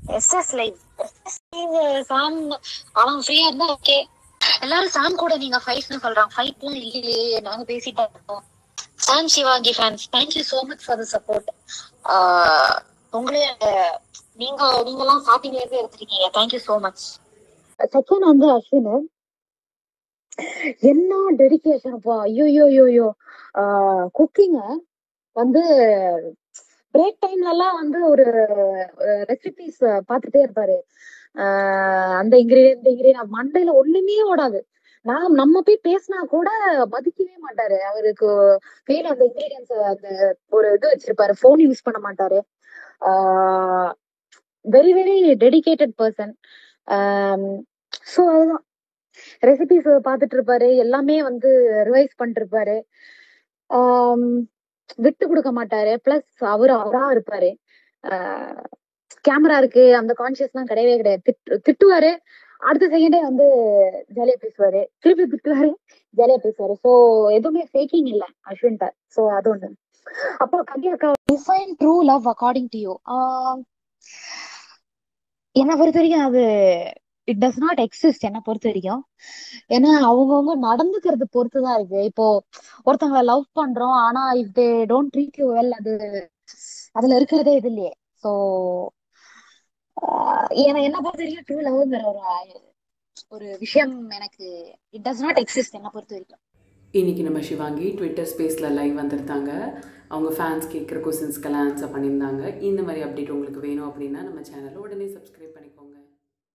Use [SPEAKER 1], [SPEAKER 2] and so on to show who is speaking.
[SPEAKER 1] SS live சாம் அவன் ஃப்ரீயா இருந்தா ஓகே எல்லாரும் சாம் கூட நீங்க ஃபைட்னு சொல்றாங்க ஃபைட்லாம் இல்லையே நாங்க பேசிட்டு இருக்கோம் Sam Shivangi fans thank you so much for the support உங்களே நீங்க நீங்க எல்லாம் ஸ்டார்டிங்ல இருந்து எடுத்திருக்கீங்க தேங்க்யூ சோ மச் செகண்ட் வந்து அஸ்வின் என்ன டெடிகேஷன்ப்பா ஐயோ ஐயோ ஐயோ குக்கிங்க வந்து பிரேக் டைம்ல எல்லாம் வந்து ஒரு ரெசிபிஸ் பார்த்துட்டே இருப்பாரு ஆஹ் அந்த இன்கிரீடியன் இந்த இன்கிரீடியன் மண்டையில ஒண்ணுமே ஓடாது நான் நம்ம போய் பேசினா கூட மதிக்கவே மாட்டாரு அவருக்கு கையில அந்த இன்கிரீடியன்ஸ் அந்த ஒரு இது வச்சிருப்பாரு போன் யூஸ் பண்ண மாட்டாரு very very dedicated person so அதுதான் ரெசிபிஸ் பார்த்துட்டு இருப்பாரு எல்லாமே வந்து ரிவைஸ் பண்ணிட்டு இருப்பாரு ஆம், விட்டு கொடுக்க மாட்டாரு பிளஸ் அவரு அவரா இருப்பாரு கேமரா இருக்கு அந்த கான்சியஸ்லாம் கிடையவே கிடையாது திட்டு- திட்டுவாரு அடுத்த செகண்டே வந்து ஜாலியா பேசுவாரு திருப்பி திட்டுவாரு ஜாலியா பேசுவாரு சோ எதுவுமே ஃபேக்கிங் இல்ல அஸ்வின்ட்ட சோ அது ஒண்ணு அப்போ கவி அக்கா define true love according to you என்னை பொறுத்த வரைக்கும் அது இட் டஸ் நாட் எக்ஸிஸ்ட் என்னை பொறுத்த வரைக்கும் ஏன்னா அவங்கவுங்க நடந்துக்கிறது பொறுத்து தான் இருக்கு இப்போ ஒருத்தவங்கள லவ் பண்றோம் ஆனா if they don't treat you well அது அதுல இருக்கிறதே இது இல்லையே ஸோ என்ன என்ன பொறுத்த வரைக்கும் ட்ரூ லவ்ங்கிற ஒரு ஒரு விஷயம் எனக்கு இட் டஸ் நாட் எக்ஸிஸ்ட் என்னை பொறுத்த வரைக்கும்
[SPEAKER 2] இன்னைக்கு நம்ம சிவாங்கி ட்விட்டர் ஸ்பேஸில் லைவ் வந்திருந்தாங்க அவங்க ஃபேன்ஸ் கேட்குற கொஸ்டின்ஸ்க்கெல்லாம் ஆன்சர் பண்ணியிருந்தாங்க இந்த மாதிரி அப்டேட் உங்களுக்கு வேணும் அப்படின்னா நம்ம சேனலை உடனே சப்ஸ்கிரைப் பண்ணிக்கோங்க